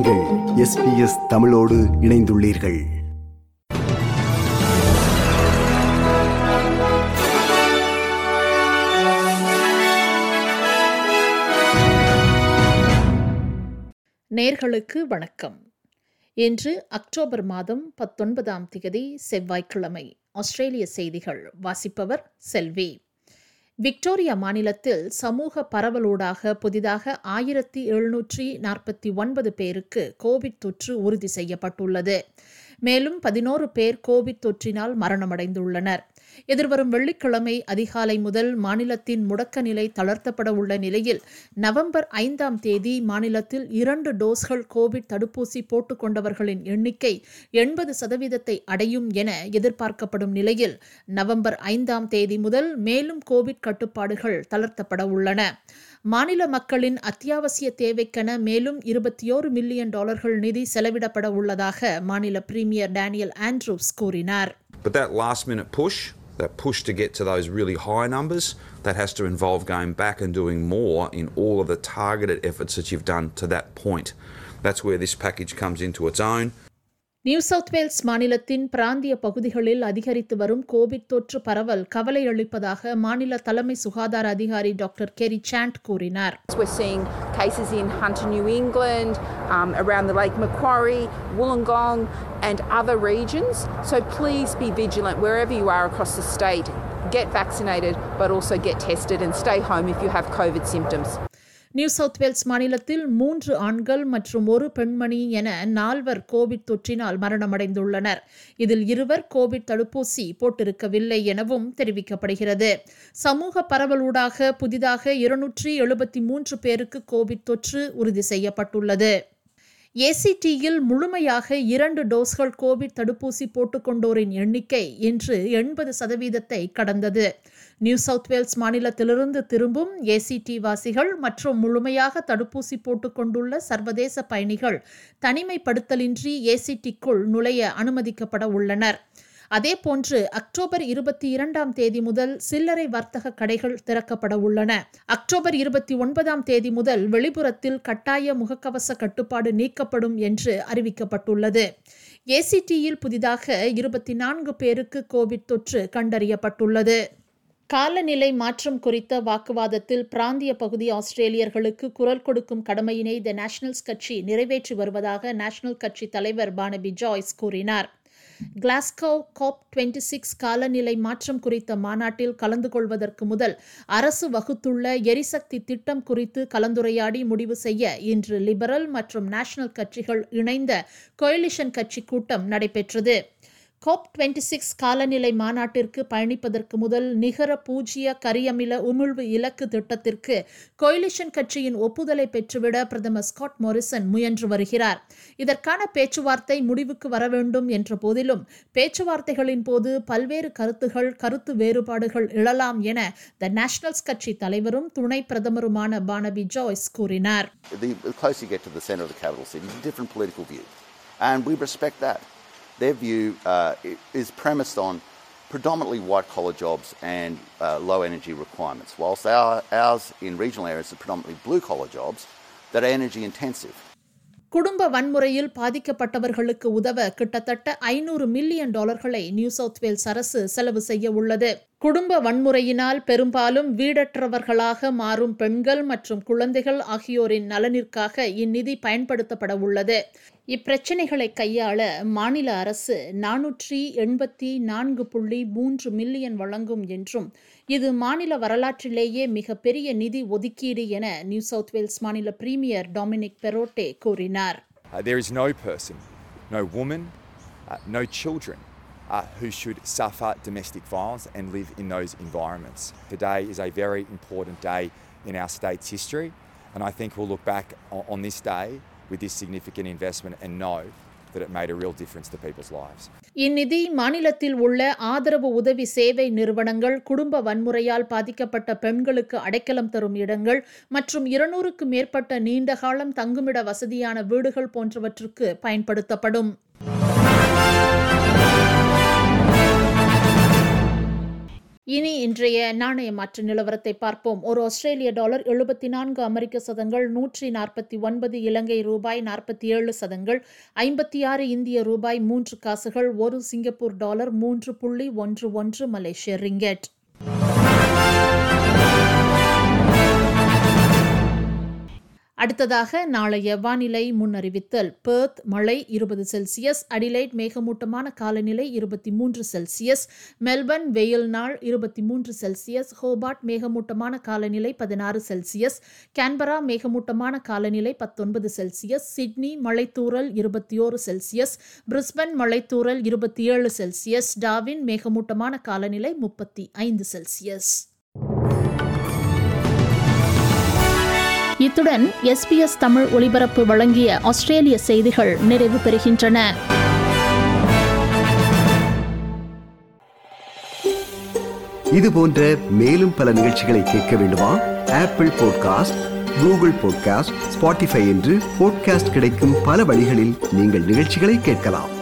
நீங்கள் எஸ்பிஎஸ் தமிழோடு இணைந்துள்ளீர்கள் நேர்களுக்கு வணக்கம் இன்று அக்டோபர் மாதம் பத்தொன்பதாம் திகதி செவ்வாய்க்கிழமை ஆஸ்திரேலிய செய்திகள் வாசிப்பவர் செல்வி விக்டோரியா மாநிலத்தில் சமூக பரவலூடாக புதிதாக ஆயிரத்தி எழுநூற்றி நாற்பத்தி ஒன்பது பேருக்கு கோவிட் தொற்று உறுதி செய்யப்பட்டுள்ளது மேலும் பதினோரு பேர் கோவிட் தொற்றினால் மரணமடைந்துள்ளனர் எதிர்வரும் வெள்ளிக்கிழமை அதிகாலை முதல் மாநிலத்தின் முடக்க நிலை தளர்த்தப்பட உள்ள நிலையில் நவம்பர் ஐந்தாம் தேதி மாநிலத்தில் இரண்டு டோஸ்கள் கோவிட் தடுப்பூசி போட்டுக் கொண்டவர்களின் எண்ணிக்கை எண்பது சதவீதத்தை அடையும் என எதிர்பார்க்கப்படும் நிலையில் நவம்பர் ஐந்தாம் தேதி முதல் மேலும் கோவிட் கட்டுப்பாடுகள் தளர்த்தப்பட உள்ளன மாநில மக்களின் அத்தியாவசிய தேவைக்கென மேலும் இருபத்தியோரு மில்லியன் டாலர்கள் நிதி செலவிடப்பட உள்ளதாக மாநில பிரீமியர் டேனியல் ஆண்ட்ரூஸ் கூறினார் But that last minute push, that push to get to those really high numbers, that has to involve going back and doing more in all of the targeted efforts that you've done to that point. That's where this package comes into its own. New South Wales மாநிலத்தின் பிராந்திய பகுதிகளில் அதிகரித்து வரும் Covid தொற்று பரவல் கவலை அளிப்பதாக மாநில தலைமை சுகாதார அதிகாரி டாக்டர் கெரி சாண்ட் கூறினார் We're seeing cases in Hunter, New England, um, around the Lake Macquarie, Wollongong, and other regions. So please be vigilant wherever you are across the state. Get vaccinated, but also get tested and stay home if you have COVID symptoms. New South Wales மாநிலத்தில் மூன்று ஆண்கள் மற்றும் ஒரு பெண்மணி என நால்வர் Covid தொற்றினால் மரணமடைந்துள்ளனர் இதில் இருவர் கோவிட் தடுப்பூசி போட்டிருக்கவில்லை எனவும் தெரிவிக்கப்படுகிறது சமூக பரவலூடாக புதிதாக இருநூற்றி எழுபத்தி மூன்று பேருக்கு கோவிட் தொற்று உறுதி செய்யப்பட்டுள்ளது ஏசிடியில் முழுமையாக இரண்டு டோஸ்கள் கோவிட் தடுப்பூசி போட்டுக்கொண்டோரின் எண்ணிக்கை இன்று எண்பது சதவீதத்தை கடந்தது நியூ சவுத் வேல்ஸ் மாநிலத்திலிருந்து திரும்பும் ஏசிடி வாசிகள் மற்றும் முழுமையாக தடுப்பூசி போட்டுக்கொண்டுள்ள சர்வதேச பயணிகள் தனிமைப்படுத்தலின்றி ஏசிடிக்குள் நுழைய அனுமதிக்கப்பட உள்ளனர் அதேபோன்று அக்டோபர் இருபத்தி இரண்டாம் தேதி முதல் சில்லறை வர்த்தக கடைகள் திறக்கப்பட உள்ளன அக்டோபர் இருபத்தி ஒன்பதாம் தேதி முதல் வெளிப்புறத்தில் கட்டாய முகக்கவச கட்டுப்பாடு நீக்கப்படும் என்று அறிவிக்கப்பட்டுள்ளது ஏசிடியில் புதிதாக இருபத்தி நான்கு பேருக்கு கோவிட் தொற்று கண்டறியப்பட்டுள்ளது காலநிலை மாற்றம் குறித்த வாக்குவாதத்தில் பிராந்திய பகுதி ஆஸ்திரேலியர்களுக்கு குரல் கொடுக்கும் கடமையினை த நேஷனல்ஸ் கட்சி நிறைவேற்றி வருவதாக நேஷனல் கட்சி தலைவர் பானபி ஜாய்ஸ் கூறினார் கிளாஸ்கோ காப் டுவெண்ட்டி சிக்ஸ் காலநிலை மாற்றம் குறித்த மாநாட்டில் கலந்து கொள்வதற்கு முதல் அரசு வகுத்துள்ள எரிசக்தி திட்டம் குறித்து கலந்துரையாடி முடிவு செய்ய இன்று லிபரல் மற்றும் நேஷனல் கட்சிகள் இணைந்த கொயலிஷன் கட்சி கூட்டம் நடைபெற்றது கோப் டுவெண்ட்டி சிக்ஸ் காலநிலை மாநாட்டிற்கு பயணிப்பதற்கு முதல் நிகர பூஜ்ய கரியமில உமிழ்வு இலக்கு திட்டத்திற்கு கொயிலிஷன் கட்சியின் ஒப்புதலை பெற்றுவிட பிரதமர் ஸ்காட் மோரிசன் முயன்று வருகிறார் இதற்கான பேச்சுவார்த்தை முடிவுக்கு வர வேண்டும் என்ற போதிலும் பேச்சுவார்த்தைகளின் போது பல்வேறு கருத்துகள் கருத்து வேறுபாடுகள் எழலாம் என த நேஷனல்ஸ் கட்சி தலைவரும் துணை பிரதமருமான பானபி ஜாய்ஸ் கூறினார் the the closer you get to the centre of the capital city, it's a different political view. And we respect that. Their view uh, i- is premised on predominantly white collar jobs and uh, low energy requirements, whilst our, ours in regional areas are predominantly blue collar jobs that are energy intensive. குடும்ப வன்முறையில் பாதிக்கப்பட்டவர்களுக்கு உதவ கிட்டத்தட்ட ஐநூறு million டாலர்களை new South Wales அரசு செலவு செய்ய உள்ளது குடும்ப வன்முறையினால் பெரும்பாலும் வீடற்றவர்களாக மாறும் பெண்கள் மற்றும் குழந்தைகள் ஆகியோரின் நலனிற்காக இந்நிதி பயன்படுத்தப்பட உள்ளது இப்பிரச்சினைகளை கையாள மாநில அரசு நானூற்றி எண்பத்தி நான்கு புள்ளி மூன்று மில்லியன் வழங்கும் என்றும் இது மாநில வரலாற்றிலேயே மிகப்பெரிய நிதி ஒதுக்கீடு என நியூ சவுத் வேல்ஸ் மாநில பிரீமியர் டாமினிக் பெரோட்டே கூறினார் Uh, there is no person, no woman, uh, no children uh, who should suffer domestic violence and live in those environments. Today is a very important day in our state's history, and I think we'll look back on, on this day with this significant investment and know that it made a real difference to people's lives. இந்நிதி மாநிலத்தில் உள்ள ஆதரவு உதவி சேவை நிறுவனங்கள் குடும்ப வன்முறையால் பாதிக்கப்பட்ட பெண்களுக்கு அடைக்கலம் தரும் இடங்கள் மற்றும் இருநூறுக்கு மேற்பட்ட நீண்டகாலம் தங்குமிட வசதியான வீடுகள் போன்றவற்றுக்கு பயன்படுத்தப்படும் இனி இன்றைய நாணய மாற்று நிலவரத்தை பார்ப்போம் ஒரு ஆஸ்திரேலிய டாலர் எழுபத்தி நான்கு அமெரிக்க சதங்கள் நூற்றி நாற்பத்தி ஒன்பது இலங்கை ரூபாய் நாற்பத்தி ஏழு சதங்கள் ஐம்பத்தி ஆறு இந்திய ரூபாய் மூன்று காசுகள் ஒரு சிங்கப்பூர் டாலர் மூன்று புள்ளி ஒன்று ஒன்று மலேசிய ரிங்கெட் அடுத்ததாக நாளைய வானிலை முன்னறிவித்தல் பெர்த் மழை இருபது செல்சியஸ் அடிலைட் மேகமூட்டமான காலநிலை இருபத்தி மூன்று செல்சியஸ் மெல்பர்ன் வெயில் நாள் இருபத்தி மூன்று செல்சியஸ் ஹோபார்ட் மேகமூட்டமான காலநிலை பதினாறு செல்சியஸ் கேன்பரா மேகமூட்டமான காலநிலை பத்தொன்பது செல்சியஸ் சிட்னி மழைத்தூறல் இருபத்தி ஓரு செல்சியஸ் பிரிஸ்பன் மழைத்தூறல் இருபத்தி ஏழு செல்சியஸ் டாவின் மேகமூட்டமான காலநிலை முப்பத்தி ஐந்து செல்சியஸ் இத்துடன் எஸ்பிஎஸ் தமிழ் ஒலிபரப்பு வழங்கிய ஆஸ்திரேலிய செய்திகள் நிறைவு பெறுகின்றன இது போன்ற மேலும் பல நிகழ்ச்சிகளை கேட்க வேண்டுமா Apple podcast Google podcast Spotify என்று பாட்காஸ்ட் கிடைக்கும் பல வழிகளில் நீங்கள் நிகழ்ச்சிகளை கேட்கலாம்